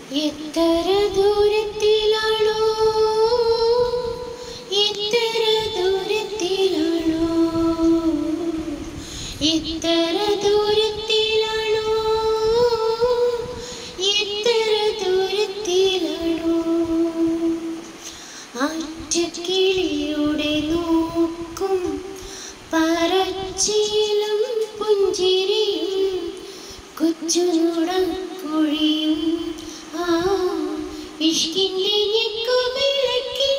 എത്ര ദൂരത്തിലാണോ എത്ര ദൂരത്തിലാണോ എത്ര ദൂരത്തിലാണോ എത്ര ദൂരത്തിലാണോ ആറ്റക്കിളിയുടെ നോക്കും പറച്ചിലും പുഞ്ചിരിയും കൊച്ചുനുടക്കുഴിയും ആ ഇഷ്കിൻ്റെ ഞെക്കുവിളക്കിൻ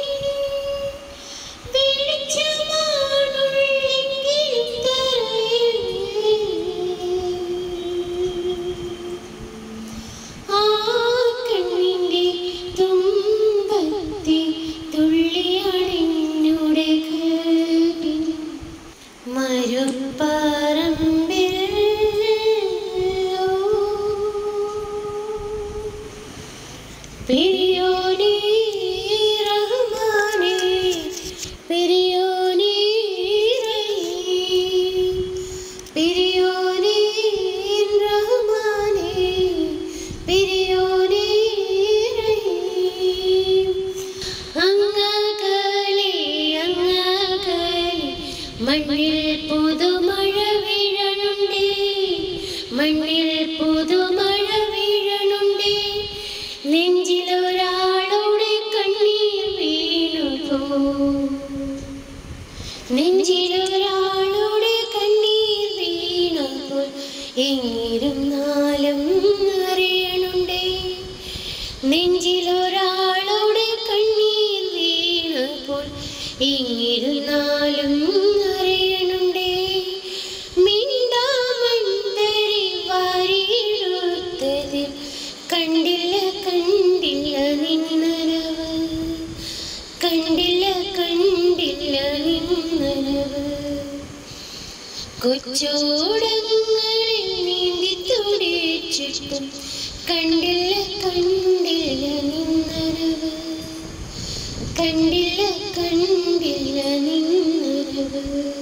വെളിച്ചമാണുള്ളെങ്കിലും തറയിൽ ആ കണ്ണിൻ്റെ തുമ്പത്തി തുള്ളിയാണെന്നുടെ കൽവിൻ മരുപ്പറമ്പിൽ പെരിയോനേ റഹ്മാനേ പെരിയോനേ റഹീം പെരിയോനേ റഹ്മാനേ പെരിയോനേ റഹീം അങ്ങകലെ അങ്ങകലെ മണ്ണിൽ പുതുമഴ വീഴണുണ്ടേ മണ്ണിൽ പുതുമഴ വീഴണുണ്ടേ നെഞ്ചിലൊരാളുടെ കണ്ണീർ വീണുപോ നെഞ്ചിലൊരാളുടെ കണ്ണീർ വീണപ്പോൾ എങ്ങിരുന്നാലും അറിയണുണ്ടേ നെഞ്ചിലൊരാളുടെ കണ്ണീർ വീണപ്പോൾ എങ്ങിരുന്നാലും അറിയണുണ്ടേ മിണ്ടാമണ്ടരി വാരിയെടുത്തതിൽ കണ്ടില്ല കണ്ടില്ല നിന്നരവ് കണ്ടില്ല കണ്ടില്ല നിന്നരവ് കൊച്ചോടങ്ങളിൽ നീന്തി തുടിച്ചിട്ടും കണ്ടില്ല കണ്ടില്ല നിന്നരവ് കണ്ടില്ല കണ്ടില്ല നിന്നരവ്